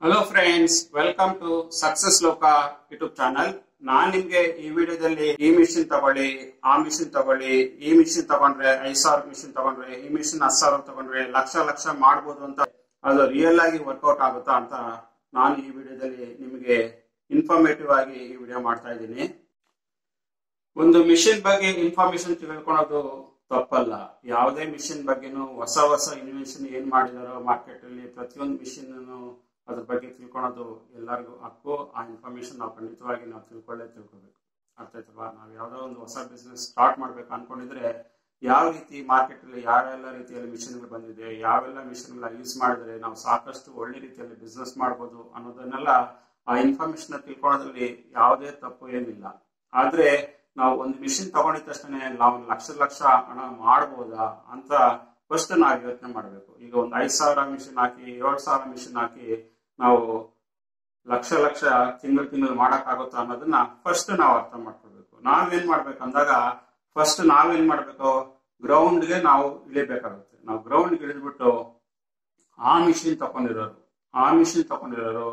hello friends welcome to success Loka YouTube channel ನಾನ್ ನಿಮ್ಗೆ ಈ ವಿಡಿಯೋದಲ್ಲಿ ಈ ಮಿಷಿನ್ ತಗೊಳ್ಳಿ ಆ ಮಿಷಿನ್ ತಗೊಳ್ಳಿ ಈ ಮಿಷಿನ್ ತಗೊಂಡ್ರೆ ಐದ್ ಸಾವಿರ ಮಿಷಿನ್ ತಗೊಂಡ್ರೆ ಈ ಮಿಷಿನ್ ಹತ್ತು ಸಾವಿರ ತಗೊಂಡ್ರೆ ಲಕ್ಷ ಲಕ್ಷ ಮಾಡ್ಬೋದು ಅಂತ ಅದು ರಿಯಲ್ ಆಗಿ ವರ್ಕೌಟ್ ಆಗುತ್ತಾ ಅಂತ ನಾನು ಈ ವಿಡಿಯೋದಲ್ಲಿ ನಿಮಗೆ ಇನ್ಫಾರ್ಮೇಟಿವ್ ಆಗಿ ಈ ವಿಡಿಯೋ ಮಾಡ್ತಾ ಇದ್ದೀನಿ ಒಂದು ಮಿಷಿನ್ ಬಗ್ಗೆ ಇನ್ಫಾರ್ಮೇಶನ್ ತಿಳ್ಕೊಳೋದು ತಪ್ಪಲ್ಲ ಯಾವುದೇ ಮಿಷಿನ್ ಬಗ್ಗೆನೂ ಹೊಸ ಹೊಸ ಇನ್ವೆನ್ಷನ್ ಏನ್ ಮಾಡಿದಾರೋ ಮಾರ್ಕೆಟ್ ಅಲ್ಲಿ ಪ್ರತಿಯೊಂದು ಮಿಷಿನ್ ಅದ್ರ ಬಗ್ಗೆ ತಿಳ್ಕೊಳೋದು ಎಲ್ಲರಿಗೂ ಹಕ್ಕು ಆ ಇನ್ಫಾರ್ಮೇಶನ್ ನಾವು ಖಂಡಿತವಾಗಿ ನಾವು ತಿಳ್ಕೊಳ್ಳೇ ತಿಳ್ಕೊಬೇಕು ಅರ್ಥ ಆಯ್ತಲ್ವಾ ನಾವು ಯಾವ್ದೋ ಒಂದು ಹೊಸ ಬಿಸ್ನೆಸ್ ಸ್ಟಾರ್ಟ್ ಮಾಡ್ಬೇಕು ಅನ್ಕೊಂಡಿದ್ರೆ ಯಾವ ರೀತಿ ಮಾರ್ಕೆಟ್ ಅಲ್ಲಿ ಯಾವೆಲ್ಲ ರೀತಿಯಲ್ಲಿ ಮಿಷನ್ಗಳು ಬಂದಿದೆ ಯಾವೆಲ್ಲ ಮಿಷನ್ಗಳ ಯೂಸ್ ಮಾಡಿದ್ರೆ ನಾವು ಸಾಕಷ್ಟು ಒಳ್ಳೆ ರೀತಿಯಲ್ಲಿ ಬಿಸ್ನೆಸ್ ಮಾಡ್ಬೋದು ಅನ್ನೋದನ್ನೆಲ್ಲ ಆ ಇನ್ಫಾರ್ಮೇಶನ್ ತಿಳ್ಕೊಳ್ಳೋದ್ರಲ್ಲಿ ಯಾವುದೇ ತಪ್ಪು ಏನಿಲ್ಲ ಆದ್ರೆ ನಾವು ಒಂದು ಮಿಷಿನ್ ತಗೊಂಡಿದ ತಕ್ಷಣ ನಾವು ಲಕ್ಷ ಲಕ್ಷ ಹಣ ಮಾಡ್ಬೋದಾ ಅಂತ ಫಸ್ಟ್ ನಾವು ಯೋಚನೆ ಮಾಡಬೇಕು ಈಗ ಒಂದು ಐದ್ ಸಾವಿರ ಮಿಷಿನ್ ಹಾಕಿ ಏಳು ಸಾವಿರ ಮಿಷಿನ್ ಹಾಕಿ ನಾವು ಲಕ್ಷ ಲಕ್ಷ ತಿಂಗಳು ತಿಂಗಳು ಮಾಡಕ್ ಆಗುತ್ತಾ ಅನ್ನೋದನ್ನ ಫಸ್ಟ್ ನಾವು ಅರ್ಥ ಮಾಡ್ಕೊಳ್ಬೇಕು ನಾವೇನ್ ಮಾಡ್ಬೇಕು ಅಂದಾಗ ಫಸ್ಟ್ ನಾವೇನ್ ಮಾಡ್ಬೇಕು ಗ್ರೌಂಡ್ಗೆ ನಾವು ಇಳಿಬೇಕಾಗುತ್ತೆ ನಾವು ಗ್ರೌಂಡ್ ಇಳಿದ್ಬಿಟ್ಟು ಆ ಮಿಷಿನ್ ತಕೊಂಡಿರೋರು ಆ ಮಿಷಿನ್ ತಕೊಂಡಿರೋರು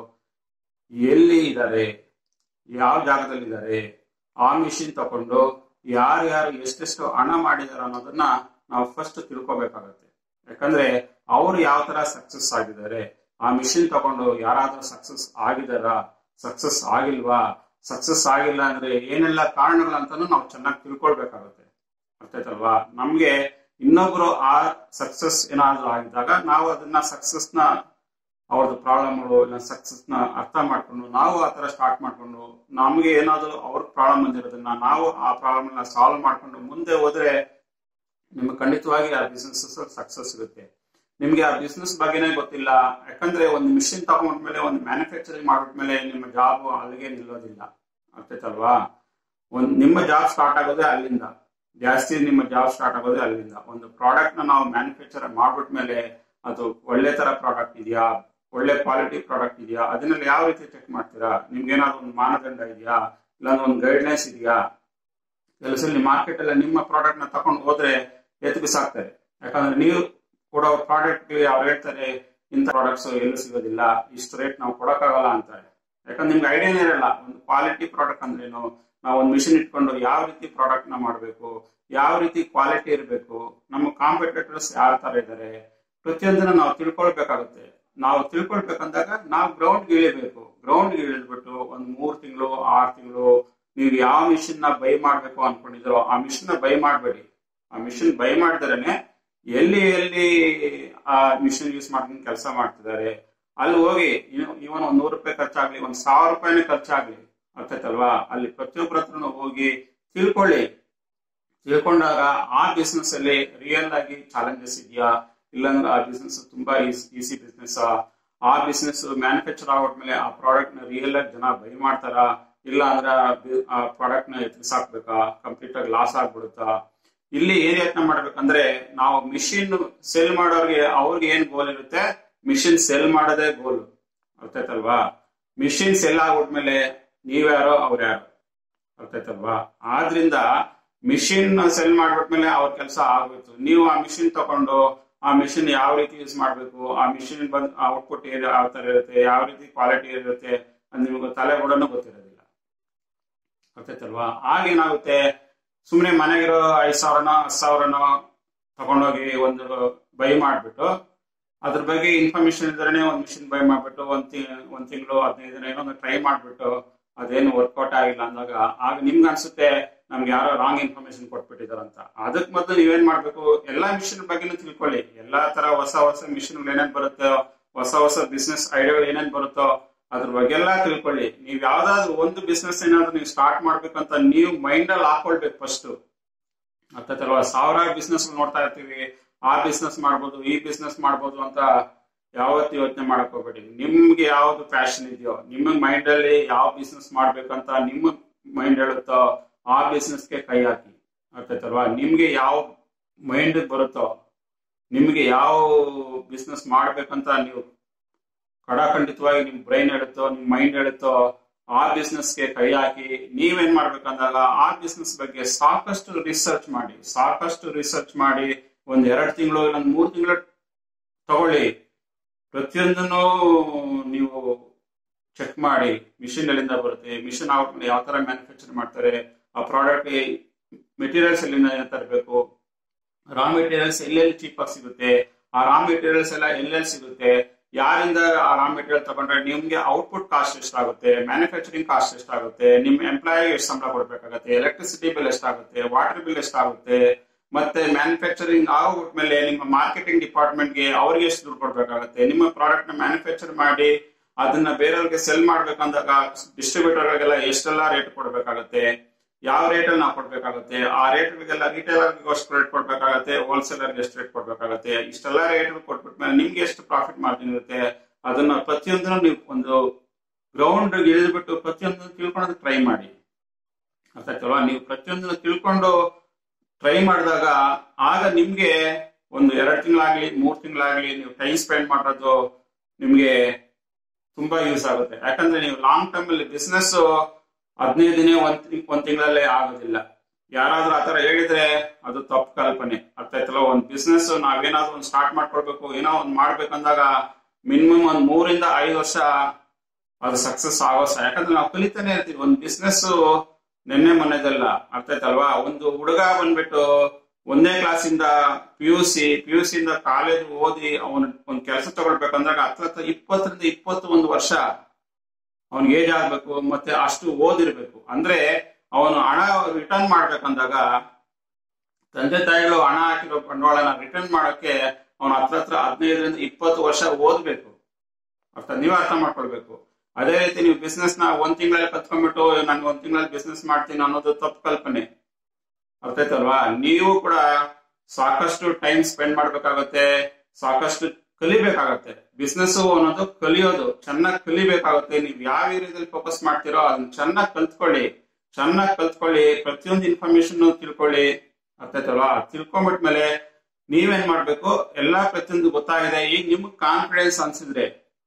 ಎಲ್ಲಿ ಇದ್ದಾರೆ ಯಾವ ಜಾಗದಲ್ಲಿ ಇದ್ದಾರೆ ಆ ಮಿಷಿನ್ ತಕೊಂಡು ಯಾರ್ಯಾರು ಎಷ್ಟೆಷ್ಟು ಹಣ ಮಾಡಿದಾರೆ ಅನ್ನೋದನ್ನ ನಾವು ಫಸ್ಟ್ ತಿಳ್ಕೊಬೇಕಾಗತ್ತೆ ಯಾಕಂದ್ರೆ ಅವ್ರು ಯಾವ ತರ ಸಕ್ಸಸ್ ಆಗಿದ್ದಾರೆ ಆ ಮಿಷಿನ್ ತಗೊಂಡು ಯಾರಾದ್ರೂ ಸಕ್ಸಸ್ ಆಗಿದಾರ ಸಕ್ಸಸ್ ಆಗಿಲ್ವಾ ಸಕ್ಸಸ್ ಆಗಿಲ್ಲ ಅಂದ್ರೆ ಏನೆಲ್ಲ ಕಾರಣಗಳಂತಾನು ನಾವು ಚೆನ್ನಾಗಿ ತಿಳ್ಕೊಳ್ಬೇಕಾಗತ್ತೆ ಅರ್ಥಾಯ್ತಲ್ವಾ ನಮ್ಗೆ ಇನ್ನೊಬ್ರು ಆ ಸಕ್ಸಸ್ ಏನಾದ್ರು ಆಗಿದ್ದಾಗ ನಾವು ಅದನ್ನ ಸಕ್ಸಸ್ ನ ಅವ್ರದ್ದು ಪ್ರಾಬ್ಲಮ್ಗಳು ಇಲ್ಲ ಸಕ್ಸಸ್ ನ ಅರ್ಥ ಮಾಡ್ಕೊಂಡು ನಾವು ಆ ತರ ಸ್ಟಾರ್ಟ್ ಮಾಡ್ಕೊಂಡು ನಮ್ಗೆ ಏನಾದ್ರು ಅವ್ರ ಪ್ರಾಬ್ಲಮ್ ಬಂದಿರೋದನ್ನ ನಾವು ಆ ಪ್ರಾಬ್ಲಮ್ ನ ಸಾಲ್ವ್ ಮಾಡ್ಕೊಂಡು ಮುಂದೆ ಹೋದ್ರೆ ನಿಮ್ಗೆ ಖಂಡಿತವಾಗಿ ಆ ಬಿಸ್ನೆಸ್ ಸಕ್ಸಸ್ ಸಿಗುತ್ತೆ ನಿಮ್ಗೆ ಆ ಬಿಸ್ನೆಸ್ ಬಗ್ಗೆನೇ ಗೊತ್ತಿಲ್ಲ ಯಾಕಂದ್ರೆ ಒಂದು ಮಿಷಿನ್ ತಗೊಂಡ್ಮೇಲೆ ಒಂದು ಮ್ಯಾನುಫ್ಯಾಕ್ಚರಿಂಗ್ ಮಾಡ್ಬಿಟ್ಮೇಲೆ ನಿಮ್ಮ ಜಾಬ್ ಅಲ್ಲಿಗೆ ನಿಲ್ಲೋದಿಲ್ಲ ಅರ್ಥೈತಲ್ವಾ ಒಂದ್ ನಿಮ್ಮ ಜಾಬ್ ಸ್ಟಾರ್ಟ್ ಆಗೋದೇ ಅಲ್ಲಿಂದ ಜಾಸ್ತಿ ನಿಮ್ಮ ಜಾಬ್ ಸ್ಟಾರ್ಟ್ ಆಗೋದೇ ಅಲ್ಲಿಂದ ಒಂದು ಪ್ರಾಡಕ್ಟ್ ನ ನಾವು ಮ್ಯಾನುಫ್ಯಾಕ್ಚರ್ ಮಾಡ್ಬಿಟ್ಮೇಲೆ ಅದು ಒಳ್ಳೆ ತರ ಪ್ರಾಡಕ್ಟ್ ಇದೆಯಾ ಒಳ್ಳೆ ಕ್ವಾಲಿಟಿ ಪ್ರಾಡಕ್ಟ್ ಇದೆಯಾ ಅದನ್ನೆಲ್ಲ ಯಾವ ರೀತಿ ಚೆಕ್ ಮಾಡ್ತೀರಾ ನಿಮ್ಗೆ ಏನಾದ್ರು ಒಂದು ಮಾನದಂಡ ಇದೆಯಾ ಇಲ್ಲಾಂದ್ರೆ ಒಂದು ಗೈಡ್ಲೈನ್ಸ್ ಇದೆಯಾ ಕೆಲಸದಲ್ಲಿ ಮಾರ್ಕೆಟ್ ಅಲ್ಲಿ ನಿಮ್ಮ ಪ್ರಾಡಕ್ಟ್ ನ ತಗೊಂಡು ಹೋದ್ರೆ ಎತ್ತು ಬಿಸಾಕ್ತಾರೆ ಯಾಕಂದ್ರೆ ನೀವು ಕೊಡೋ ಪ್ರಾಡಕ್ಟ್ ಅವ್ರು ಹೇಳ್ತಾರೆ ಇಂಥ ಪ್ರಾಡಕ್ಟ್ಸ್ ಎಲ್ಲೂ ಸಿಗೋದಿಲ್ಲ ಇಷ್ಟು ರೇಟ್ ನಾವು ಕೊಡಕ್ಕಾಗಲ್ಲ ಅಂತಾರೆ ಯಾಕಂದ್ರೆ ನಿಮ್ಗೆ ಐಡಿಯಾನೇ ಇರಲ್ಲ ಒಂದು ಕ್ವಾಲಿಟಿ ಪ್ರಾಡಕ್ಟ್ ಅಂದ್ರೇನು ನಾವು ಒಂದು ಮಿಷಿನ್ ಇಟ್ಕೊಂಡು ಯಾವ ರೀತಿ ಪ್ರಾಡಕ್ಟ್ ನ ಮಾಡಬೇಕು ಯಾವ ರೀತಿ ಕ್ವಾಲಿಟಿ ಇರಬೇಕು ನಮ್ಮ ಕಾಂಪಿಟೇಟರ್ಸ್ ಯಾವ ತರ ಇದ್ದಾರೆ ಪ್ರತಿಯೊಂದನ್ನ ನಾವು ತಿಳ್ಕೊಳ್ಬೇಕಾಗುತ್ತೆ ನಾವು ತಿಳ್ಕೊಳ್ಬೇಕಂದಾಗ ನಾವು ಗ್ರೌಂಡ್ ಇಳಿಬೇಕು ಗ್ರೌಂಡ್ ಇಳಿದ್ಬಿಟ್ಟು ಒಂದ್ ಮೂರ್ ತಿಂಗಳು ಆರ್ ತಿಂಗಳು ನೀವು ಯಾವ ಮಿಷಿನ್ ನ ಬೈ ಮಾಡ್ಬೇಕು ಅನ್ಕೊಂಡಿದ್ರೋ ಆ ಮಿಷಿನ್ ನ ಬೈ ಮಾಡಬೇಡಿ ಆ ಮಿಷಿನ್ ಬೈ ಮಾಡಿದ್ರೇನೆ ಎಲ್ಲಿ ಎಲ್ಲಿ ಆ ಮಿಷಿನ್ ಯೂಸ್ ಮಾಡ್ಕೊಂಡು ಕೆಲಸ ಮಾಡ್ತಿದ್ದಾರೆ ಅಲ್ಲಿ ಹೋಗಿ ಇವನ್ ಒಂದ್ ನೂರು ರೂಪಾಯಿ ಖರ್ಚಾಗ್ಲಿ ಒಂದ್ ಸಾವಿರ ರೂಪಾಯಿನೇ ಖರ್ಚಾಗ್ಲಿ ಅರ್ಥೈತಲ್ವಾ ಅಲ್ಲಿ ಪ್ರತಿಯೊಬ್ಬರ ಹತ್ರನೂ ಹೋಗಿ ತಿಳ್ಕೊಳ್ಳಿ ತಿಳ್ಕೊಂಡಾಗ ಆ ಬಿಸ್ನೆಸ್ ಅಲ್ಲಿ ರಿಯಲ್ ಆಗಿ ಚಾಲೆಂಜಸ್ ಇದೆಯಾ ಇಲ್ಲಾಂದ್ರೆ ಆ ಬಿಸ್ನೆಸ್ ತುಂಬಾ ಈಸಿ ಬಿಸ್ನೆಸ್ ಆ ಬಿಸ್ನೆಸ್ ಮ್ಯಾನುಫ್ಯಾಕ್ಚರ್ ಆಗೋದ್ಮೇಲೆ ಆ ಪ್ರಾಡಕ್ಟ್ ನ ರಿಯಲ್ ಆಗಿ ಜನ ಬೈ ಮಾಡ್ತಾರ ಇಲ್ಲ ಅಂದ್ರೆ ಆ ಪ್ರಾಡಕ್ಟ್ ನ ಎತ್ತಿಸಾಕ್ಬೇಕಾ ಕಂಪ್ಲೀಟ್ ಆಗಿ ಲಾಸ್ ಆಗ್ಬಿಡುತ್ತಾ ಇಲ್ಲಿ ಏನ್ ಯತ್ನ ಮಾಡ್ಬೇಕಂದ್ರೆ ನಾವು ಮಿಷಿನ್ ಸೆಲ್ ಮಾಡೋರ್ಗೆ ಅವ್ರಿಗೆ ಏನ್ ಗೋಲ್ ಇರುತ್ತೆ ಮಿಷಿನ್ ಸೆಲ್ ಮಾಡೋದೇ ಗೋಲ್ ಅರ್ಥಾಯ್ತಲ್ವಾ ಮಿಷಿನ್ ಸೆಲ್ ಆಗ್ಬಿಟ್ಮೇಲೆ ನೀವ್ಯಾರೋ ಅವ್ರ ಯಾರು ಅರ್ಥಾಯ್ತಲ್ವಾ ಆದ್ರಿಂದ ಮಿಷಿನ್ ಸೆಲ್ ಮಾಡ್ಬಿಟ್ಮೇಲೆ ಅವ್ರ ಕೆಲಸ ಆಗೋಯ್ತು ನೀವು ಆ ಮಿಷಿನ್ ತಗೊಂಡು ಆ ಮಿಷಿನ್ ಯಾವ ರೀತಿ ಯೂಸ್ ಮಾಡ್ಬೇಕು ಆ ಮಿಷಿನ್ ಬಂದ್ ಔಟ್ಪುಟ್ ಯಾವ ತರ ಇರುತ್ತೆ ಯಾವ ರೀತಿ ಕ್ವಾಲಿಟಿ ಇರುತ್ತೆ ಅದು ನಿಮಗೆ ತಲೆ ಕೂಡ ಗೊತ್ತಿರೋದಿಲ್ಲ ಗೊತ್ತೈತಲ್ವಾ ಆಗೇನಾಗುತ್ತೆ ಸುಮ್ಮನೆ ಮನೆಗಿರೋ ಐದ್ ಸಾವಿರನೋ ಹತ್ತು ಸಾವಿರನೋ ತಗೊಂಡೋಗಿ ಒಂದು ಬೈ ಮಾಡ್ಬಿಟ್ಟು ಅದ್ರ ಬಗ್ಗೆ ಇನ್ಫಾರ್ಮೇಶನ್ ಇದ್ರೆ ಒಂದು ಮಿಷಿನ್ ಬೈ ಮಾಡ್ಬಿಟ್ಟು ಒಂದ್ ತಿ ಒಂದ್ ತಿಂಗಳು ಹದಿನೈದು ದಿನ ಏನೋ ಟ್ರೈ ಮಾಡ್ಬಿಟ್ಟು ಅದೇನು ವರ್ಕೌಟ್ ಆಗಿಲ್ಲ ಅಂದಾಗ ಆಗ ನಿಮ್ಗೆ ಅನ್ಸುತ್ತೆ ನಮ್ಗೆ ಯಾರೋ ರಾಂಗ್ ಇನ್ಫಾರ್ಮೇಶನ್ ಕೊಟ್ಬಿಟ್ಟಿದಾರಂತ ಅದಕ್ ಮೊದಲು ನೀವೇನ್ ಮಾಡ್ಬೇಕು ಎಲ್ಲಾ ಮಿಷಿನ್ ಬಗ್ಗೆನೂ ತಿಳ್ಕೊಳ್ಳಿ ಎಲ್ಲಾ ತರ ಹೊಸ ಹೊಸ ಮಿಷಿನ್ ಏನೇನ್ ಬರುತ್ತೋ ಹೊಸ ಹೊಸ ಬಿಸ್ನೆಸ್ ಐಡಿಯಾಗಳು ಏನೇನ್ ಬರುತ್ತೋ ಅದ್ರ ಬಗ್ಗೆ ಎಲ್ಲ ತಿಳ್ಕೊಳ್ಳಿ ನೀವ್ ಯಾವ್ದಾದ್ರು ಒಂದು ಬಿಸ್ನೆಸ್ ಏನಾದ್ರು ನೀವು ಸ್ಟಾರ್ಟ್ ಮಾಡ್ಬೇಕಂತ ನೀವು ಮೈಂಡ್ ಅಲ್ಲಿ ಹಾಕೊಳ್ಬೇಕು ಫಸ್ಟ್ ಅರ್ಥಲ್ವಾ ಸಾವಿರಾರು ಬಿಸ್ನೆಸ್ ನೋಡ್ತಾ ಇರ್ತೀವಿ ಆ ಬಿಸ್ನೆಸ್ ಮಾಡ್ಬೋದು ಈ ಬಿಸ್ನೆಸ್ ಮಾಡ್ಬೋದು ಅಂತ ಯಾವತ್ತು ಯೋಚನೆ ಮಾಡಕ್ ಹೋಗ್ಬೇಡಿ ನಿಮ್ಗೆ ಯಾವ್ದು ಪ್ಯಾಷನ್ ಇದೆಯೋ ನಿಮ್ಮ ಮೈಂಡ್ ಅಲ್ಲಿ ಯಾವ ಬಿಸ್ನೆಸ್ ಮಾಡ್ಬೇಕಂತ ನಿಮ್ಮ ಮೈಂಡ್ ಹೇಳುತ್ತೋ ಆ ಬಿಸ್ನೆಸ್ಗೆ ಕೈ ಹಾಕಿ ಅರ್ಥೈತಲ್ವಾ ನಿಮ್ಗೆ ಯಾವ ಮೈಂಡ್ ಬರುತ್ತೋ ನಿಮ್ಗೆ ಯಾವ ಬಿಸ್ನೆಸ್ ಮಾಡ್ಬೇಕಂತ ನೀವು ಕಡಾಖಂಡಿತವಾಗಿ ನಿಮ್ ಬ್ರೈನ್ ಹೇಳುತ್ತೋ ನಿಮ್ ಮೈಂಡ್ ಹೇಳುತ್ತೋ ಆ ಬಿಸ್ನೆಸ್ಗೆ ಕೈ ಹಾಕಿ ನೀವೇನ್ ಮಾಡ್ಬೇಕಂದಾಗ ಆ ಬಿಸ್ನೆಸ್ ಬಗ್ಗೆ ಸಾಕಷ್ಟು ರಿಸರ್ಚ್ ಮಾಡಿ ಸಾಕಷ್ಟು ರಿಸರ್ಚ್ ಮಾಡಿ ಒಂದ್ ಎರಡ್ ತಿಂಗಳು ಇಲ್ಲ ಮೂರ್ ತಿಂಗಳು ತಗೊಳ್ಳಿ ಪ್ರತಿಯೊಂದನ್ನು ನೀವು ಚೆಕ್ ಮಾಡಿ ಮಿಷಿನ್ ಎಲ್ಲಿಂದ ಬರುತ್ತೆ ಮಿಷಿನ್ ಯಾವ ತರ ಮ್ಯಾನುಫ್ಯಾಕ್ಚರ್ ಮಾಡ್ತಾರೆ ಆ ಪ್ರಾಡಕ್ಟ್ ಮೆಟೀರಿಯಲ್ಸ್ ಎಲ್ಲಿಂದ ತರಬೇಕು ರಾ ಮೆಟೀರಿಯಲ್ಸ್ ಎಲ್ಲೆಲ್ಲಿ ಚೀಪ್ ಆಗಿ ಸಿಗುತ್ತೆ ಆ ರಾ ಮೆಟೀರಿಯಲ್ಸ್ ಎಲ್ಲ ಎಲ್ಲೆಲ್ಲಿ ಸಿಗುತ್ತೆ ಯಾರಿಂದ ಆ ರಾ ಮೆಟೀರಿಯಲ್ ತಗೊಂಡ್ರೆ ನಿಮ್ಗೆ ಔಟ್ಪುಟ್ ಕಾಸ್ಟ್ ಎಷ್ಟಾಗುತ್ತೆ ಮ್ಯಾನುಫ್ಯಾಕ್ಚರಿಂಗ್ ಕಾಸ್ಟ್ ಎಷ್ಟಾಗುತ್ತೆ ನಿಮ್ ಎಂಪ್ಲಾಯಿ ಎಷ್ಟು ಸಂಬಳ ಕೊಡ್ಬೇಕಾಗುತ್ತೆ ಎಲೆಕ್ಟ್ರಿಸಿಟಿ ಬಿಲ್ ಎಷ್ಟಾಗುತ್ತೆ ವಾಟರ್ ಬಿಲ್ ಎಷ್ಟಾಗುತ್ತೆ ಮತ್ತೆ ಮ್ಯಾನುಫ್ಯಾಕ್ಚರಿಂಗ್ ಆಗ್ಬಿಟ್ಮೇಲೆ ನಿಮ್ಮ ಮಾರ್ಕೆಟಿಂಗ್ ಡಿಪಾರ್ಟ್ಮೆಂಟ್ಗೆ ಅವ್ರಿಗೆ ಎಷ್ಟು ದುಡ್ಡು ಕೊಡ್ಬೇಕಾಗುತ್ತೆ ನಿಮ್ಮ ಪ್ರಾಡಕ್ಟ್ ನ ಮ್ಯಾನುಫ್ಯಾಕ್ಚರ್ ಮಾಡಿ ಅದನ್ನ ಬೇರೆಯವ್ರಿಗೆ ಸೆಲ್ ಮಾಡ್ಬೇಕಂದಾಗ ಡಿಸ್ಟ್ರಿಬ್ಯೂಟರ್ಗಳಿಗೆಲ್ಲ ಎಷ್ಟೆಲ್ಲ ರೇಟ್ ಕೊಡ್ಬೇಕಾಗುತ್ತೆ ಯಾವ ರೇಟ್ ಅಲ್ಲಿ ನಾವು ಕೊಡ್ಬೇಕಾಗುತ್ತೆ ಆ ರೇಟ್ಗಳಿಗೆಲ್ಲ ರಿಟೇಲರ್ ಎಷ್ಟು ರೇಟ್ ಕೊಡ್ಬೇಕಾಗುತ್ತೆ ಹೋಲ್ಸೇಲರ್ ಎಷ್ಟು ರೇಟ್ ಕೊಡ್ಬೇಕಾಗುತ್ತೆ ಇಷ್ಟೆಲ್ಲ ರೇಟ್ ಕೊಟ್ಬಿಟ್ಮೇಲೆ ನಿಮ್ಗೆ ಎಷ್ಟು ಪ್ರಾಫಿಟ್ ಮಾರ್ಜಿನ್ ಇರುತ್ತೆ ಅದನ್ನ ಪ್ರತಿಯೊಂದನ್ನು ನೀವು ಒಂದು ಗ್ರೌಂಡ್ ಇಳಿದ್ಬಿಟ್ಟು ಪ್ರತಿಯೊಂದನ್ನು ತಿಳ್ಕೊಳ್ಳೋದಕ್ಕೆ ಟ್ರೈ ಮಾಡಿ ಅರ್ಥ ಆಯ್ತಲ್ವಾ ನೀವು ಪ್ರತಿಯೊಂದನ್ನು ತಿಳ್ಕೊಂಡು ಟ್ರೈ ಮಾಡಿದಾಗ ಆಗ ನಿಮ್ಗೆ ಒಂದು ಎರಡು ತಿಂಗಳಾಗ್ಲಿ ಮೂರ್ ತಿಂಗಳಾಗ್ಲಿ ನೀವು ಟೈಮ್ ಸ್ಪೆಂಡ್ ಮಾಡೋದು ನಿಮ್ಗೆ ತುಂಬಾ ಯೂಸ್ ಆಗುತ್ತೆ ಯಾಕಂದ್ರೆ ನೀವು ಲಾಂಗ್ ಟರ್ಮ್ ಅಲ್ಲಿ ಬಿಸ್ನೆಸ್ ಹದಿನೈದು ದಿನ ಒಂದ್ ಒಂದ್ ತಿಂಗಳಲ್ಲೇ ಆಗೋದಿಲ್ಲ ಯಾರಾದ್ರೂ ಆತರ ಹೇಳಿದ್ರೆ ಅದು ತಪ್ಪು ಕಲ್ಪನೆ ಅರ್ಥ ಆಯ್ತಲ್ಲ ಒಂದ್ ಬಿಸ್ನೆಸ್ ನಾವೇನಾದ್ರೂ ಒಂದ್ ಸ್ಟಾರ್ಟ್ ಮಾಡ್ಕೊಳ್ಬೇಕು ಏನೋ ಒಂದ್ ಮಾಡ್ಬೇಕಂದಾಗ ಮಿನಿಮಮ್ ಒಂದ್ ಮೂರಿಂದ ಐದು ವರ್ಷ ಅದು ಸಕ್ಸಸ್ ಆಗೋ ಸ- ಯಾಕಂದ್ರೆ ನಾವು ಕಲಿತಾನೆ ಇರ್ತೀವಿ ಒಂದ್ ಬಿಸ್ನೆಸ್ ನಿನ್ನೆ ಮೊನ್ನೆದಲ್ಲ ಅರ್ಥ ಆಯ್ತಲ್ವಾ ಒಂದು ಹುಡುಗ ಬಂದ್ಬಿಟ್ಟು ಒಂದೇ ಕ್ಲಾಸಿಂದ P U C P U ಇಂದ ಕಾಲೇಜ್ ಓದಿ ಅವನ್ ಒಂದ್ ಕೆಲಸ ತಗೊಳ್ಬೇಕಂದಾಗ ಹತ್ರ ಹತ್ರ ಇಪ್ಪತ್ತರಿಂದ ಇಪ್ಪತ್ತು ಒಂದು ವರ್ಷ ಅವನಿಗೆ ಏಜ್ ಆಗ್ಬೇಕು ಮತ್ತೆ ಅಷ್ಟು ಓದಿರ್ಬೇಕು ಅಂದ್ರೆ ಅವನು ಹಣ ರಿಟರ್ನ್ ಮಾಡ್ಬೇಕಂದಾಗ ತಂದೆ ತಾಯಿಗಳು ಹಣ ಹಾಕಿರೋ ಬಂಡವಾಳನ ರಿಟರ್ನ್ ಮಾಡಕ್ಕೆ ಅವನು ಹತ್ರ ಹತ್ರ ಹದಿನೈದರಿಂದ ಇಪ್ಪತ್ತು ವರ್ಷ ಓದ್ಬೇಕು ಅರ್ಥ ನೀವೇ ಅರ್ಥ ಮಾಡ್ಕೊಳ್ಬೇಕು ಅದೇ ರೀತಿ ನೀವು ಬಿಸ್ನೆಸ್ ನ ಒಂದ್ ತಿಂಗಳಲ್ಲಿ ಕತ್ಕೊಂಡ್ಬಿಟ್ಟು ನಾನು ಒಂದ್ ತಿಂಗಳಲ್ಲಿ ಬಿಸ್ನೆಸ್ ಮಾಡ್ತೀನಿ ಅನ್ನೋದು ತಪ್ಪು ಕಲ್ಪನೆ ಅರ್ಥ ಆಯ್ತಲ್ವಾ ನೀವು ಕೂಡ ಸಾಕಷ್ಟು ಟೈಮ್ ಸ್ಪೆಂಡ್ ಮಾಡ್ಬೇಕಾಗತ್ತೆ ಸಾಕಷ್ಟು ಕಲಿಬೇಕಾಗತ್ತೆ ಬಿಸ್ನೆಸ್ ಅನ್ನೋದು ಕಲಿಯೋದು ಚೆನ್ನಾಗಿ ಕಲಿಬೇಕಾಗುತ್ತೆ ನೀವು ಯಾವ ಏರಿಯಾದಲ್ಲಿ ಫೋಕಸ್ ಮಾಡ್ತೀರೋ ಅದನ್ನ ಚೆನ್ನಾಗಿ ಕಲ್ತ್ಕೊಳ್ಳಿ ಚೆನ್ನಾಗಿ ಕಲ್ತ್ಕೊಳ್ಳಿ ಪ್ರತಿಯೊಂದು ಇನ್ಫಾರ್ಮೇಶನ್ ತಿಳ್ಕೊಳ್ಳಿ ಅರ್ಥ ಆಯ್ತಲ್ವಾ ತಿಳ್ಕೊಂಡ್ಬಿಟ್ಮೇಲೆ ನೀವೇನ್ ಮಾಡ್ಬೇಕು ಎಲ್ಲಾ ಪ್ರತಿಯೊಂದು ಗೊತ್ತಾಗಿದೆ ಈಗ ನಿಮ್ಗೆ ಕಾನ್ಫಿಡೆನ್ಸ್ ಅನ್ಸಿದ್ರೆ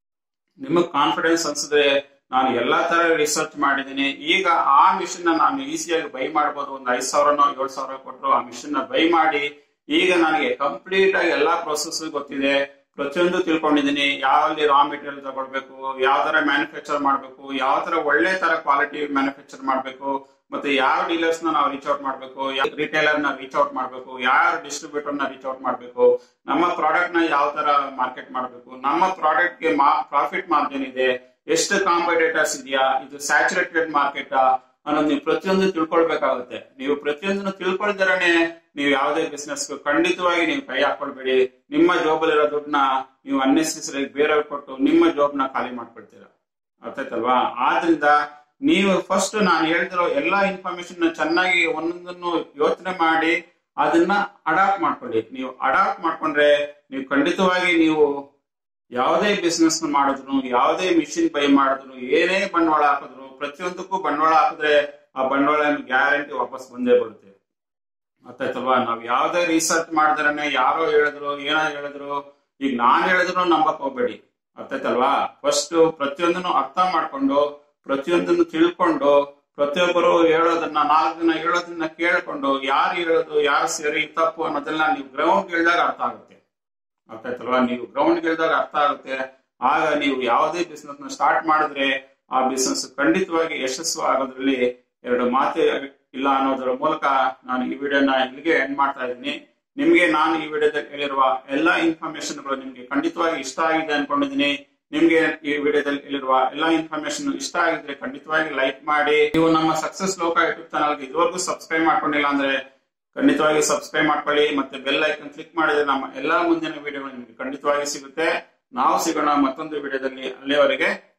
ನಿಮಗ್ ಕಾನ್ಫಿಡೆನ್ಸ್ ಅನ್ಸಿದ್ರೆ ನಾನು ಎಲ್ಲಾ ತರ ರಿಸರ್ಚ್ ಮಾಡಿದ್ದೀನಿ ಈಗ ಆ ಮಿಷನ್ ನಾನು ಈಸಿಯಾಗಿ ಬೈ ಮಾಡ್ಬೋದು ಒಂದು ಐದ್ ಸಾವಿರನೋ ಏಳು ಸಾವಿರ ಕೊಟ್ಟರು ಆ ಮಿಷನ್ ನ ಬೈ ಮಾಡಿ ಈಗ ನನಗೆ ಕಂಪ್ಲೀಟ್ ಆಗಿ ಎಲ್ಲಾ ಪ್ರೊಸೆಸ್ ಗೊತ್ತಿದೆ ಪ್ರತಿಯೊಂದು ತಿಳ್ಕೊಂಡಿದ್ದೀನಿ ಯಾವಲ್ಲಿ ರಾ ಮೆಟೀರಿಯಲ್ ತಗೊಳ್ಬೇಕು ಯಾವ ತರ ಮ್ಯಾನುಫ್ಯಾಕ್ಚರ್ ಮಾಡಬೇಕು ಯಾವ ತರ ಒಳ್ಳೆ ತರ ಕ್ವಾಲಿಟಿ ಮ್ಯಾನುಫ್ಯಾಕ್ಚರ್ ಮಾಡಬೇಕು ಮತ್ತೆ ಯಾವ ಡೀಲರ್ಸ್ ನ ನಾವು ರೀಚ್ ಔಟ್ ಮಾಡಬೇಕು ಯಾವ ರಿಟೇಲರ್ ನ ರೀಚ್ ಔಟ್ ಮಾಡಬೇಕು ಯಾರ ಡಿಸ್ಟ್ರಿಬ್ಯೂಟರ್ ನ ರೀಚ್ ಔಟ್ ಮಾಡಬೇಕು ನಮ್ಮ ಪ್ರಾಡಕ್ಟ್ ನ ಯಾವ ತರ ಮಾರ್ಕೆಟ್ ಮಾಡಬೇಕು ನಮ್ಮ ಪ್ರಾಡಕ್ಟ್ ಗೆ ಪ್ರಾಫಿಟ್ ಮಾರ್ಜಿನ್ ಇದೆ ಎಷ್ಟು ಕಾಂಪಿಟೇಟರ್ಸ್ ಇದೆಯಾ ಇದು ಸ್ಯಾಚುರೇಟೆಡ್ ಮಾರ್ಕೆಟ್ ಅನ್ನೋದು ನೀವು ಪ್ರತಿಯೊಂದು ತಿಳ್ಕೊಳ್ಬೇಕಾಗುತ್ತೆ ನೀವು ಪ್ರತಿಯೊಂದನ್ನು ತಿಳ್ಕೊಳ್ದಿರನೆ ನೀವು ಯಾವುದೇ ಬಿಸ್ನೆಸ್ ಖಂಡಿತವಾಗಿ ನೀವು ಕೈ ಹಾಕೊಳ್ಬೇಡಿ ನಿಮ್ಮ ಜಾಬ್ ಅಲ್ಲಿರೋ ದುಡ್ಡನ್ನ ನೀವು ಅನ್ನೆಸೆಸರಿ ಬೇರೆಯವ್ರಿಗೆ ಕೊಟ್ಟು ನಿಮ್ಮ ಜಾಬ್ ನ ಖಾಲಿ ಮಾಡ್ಕೊಳ್ತೀರಾ ಅರ್ಥ ಆಯ್ತಲ್ವಾ ಆದ್ರಿಂದ ನೀವು ಫಸ್ಟ್ ನಾನು ಹೇಳ್ತಿರೋ ಎಲ್ಲಾ ಇನ್ಫಾರ್ಮೇಶನ್ ಚೆನ್ನಾಗಿ ಒಂದೊಂದನ್ನು ಯೋಚನೆ ಮಾಡಿ ಅದನ್ನ ಅಡಾಪ್ಟ್ ಮಾಡ್ಕೊಳ್ಳಿ ನೀವು ಅಡಾಪ್ಟ್ ಮಾಡ್ಕೊಂಡ್ರೆ ನೀವು ಖಂಡಿತವಾಗಿ ನೀವು ಯಾವುದೇ ಬಿಸ್ನೆಸ್ ಮಾಡಿದ್ರು ಯಾವುದೇ ಮಿಷಿನ್ ಬೈ ಮಾಡಿದ್ರು ಏನೇ ಬಂಡವಾಳ ಹಾಕಿದ್ರು ಪ್ರತಿಯೊಂದಕ್ಕೂ ಬಂಡವಾಳ ಹಾಕಿದ್ರೆ ಆ ಬಂಡವಾಳ ಗ್ಯಾರಂಟಿ ವಾಪಸ್ ಬಂದೇ ಬರುತ್ತೆ ಅರ್ಥಾಯ್ತಲ್ವಾ ನಾವ್ ಯಾವ್ದೇ ರಿಸರ್ಚ್ ಮಾಡಿದ್ರೇನೆ ಯಾರೋ ಹೇಳಿದ್ರು ಏನೋ ಹೇಳಿದ್ರು ಈಗ ನಾನ್ ಹೇಳಿದ್ರು ನಂಬಕ್ ಹೋಗ್ಬೇಡಿ ಅರ್ಥಾಯ್ತಲ್ವಾ ಫಸ್ಟ್ ಪ್ರತಿಯೊಂದನ್ನು ಅರ್ಥ ಮಾಡ್ಕೊಂಡು ಪ್ರತಿಯೊಂದನ್ನು ತಿಳ್ಕೊಂಡು ಪ್ರತಿಯೊಬ್ಬರು ಹೇಳೋದನ್ನ ನಾಲ್ಕು ದಿನ ಹೇಳೋದನ್ನ ಕೇಳ್ಕೊಂಡು ಯಾರು ಹೇಳೋದು ಯಾರು ಸರಿ ತಪ್ಪು ಅನ್ನೋದೆಲ್ಲ ನೀವು ಗ್ರೌಂಡ್ ಇಳಿದಾಗ ಅರ್ಥ ಆಗುತ್ತೆ ಅರ್ಥ ಆಯ್ತಲ್ವಾ ನೀವು ಗ್ರೌಂಡ್ ಇಳಿದಾಗ ಅರ್ಥ ಆಗುತ್ತೆ ಆಗ ನೀವು ಯಾವುದೇ ಬಿಸ್ನೆಸ್ ನ ಸ್ಟಾರ್ಟ್ ಮಾಡಿದ್ರೆ ಆ ಬಿಸ್ನೆಸ್ ಖಂಡಿತವಾಗಿ ಯಶಸ್ಸು ಆಗೋದ್ರಲ್ಲಿ ಎರಡು ಮಾತು ಇಲ್ಲ ಅನ್ನೋದರ ಮೂಲಕ ನಾನು ಈ ವಿಡಿಯೋನ ಇಲ್ಲಿಗೆ ಎಂಡ್ ಮಾಡ್ತಾ ಇದ್ದೀನಿ ನಿಮ್ಗೆ ನಾನು ಈ ವಿಡಿಯೋದಲ್ಲಿ ಹೇಳಿರುವ ಎಲ್ಲಾ ಇನ್ಫಾರ್ಮೇಶನ್ಗಳು ನಿಮ್ಗೆ ಖಂಡಿತವಾಗಿ ಇಷ್ಟ ಆಗಿದೆ ಅನ್ಕೊಂಡಿದ್ದೀನಿ ನಿಮ್ಗೆ ಈ ವಿಡಿಯೋದಲ್ಲಿ ಹೇಳಿರುವ ಎಲ್ಲಾ ಇನ್ಫಾರ್ಮೇಶನ್ ಇಷ್ಟ ಆಗಿದ್ರೆ ಖಂಡಿತವಾಗಿ ಲೈಕ್ ಮಾಡಿ ನೀವು ನಮ್ಮ ಸಕ್ಸಸ್ ಲೋಕ ಯೂಟ್ಯೂಬ್ ಚಾನಲ್ಗೆ ಇದುವರೆಗೂ ಸಬ್ಸ್ಕ್ರೈಬ್ ಮಾಡ್ಕೊಂಡಿಲ್ಲ ಅಂದ್ರೆ ಖಂಡಿತವಾಗಿ ಸಬ್ಸ್ಕ್ರೈಬ್ ಮಾಡ್ಕೊಳ್ಳಿ ಮತ್ತೆ ಬೆಲ್ ಐಕನ್ ಕ್ಲಿಕ್ ಮಾಡಿದ್ರೆ ನಮ್ಮ ಎಲ್ಲಾ ಮುಂದಿನ ವಿಡಿಯೋಗಳು ನಿಮ್ಗೆ ಖಂಡಿತವಾಗಿ ಸಿಗುತ್ತೆ ನಾವು ಸಿಗೋಣ ಮತ್ತೊಂದು ವಿಡಿಯೋದಲ್ಲಿ ಅಲ್ಲಿಯವರೆಗೆ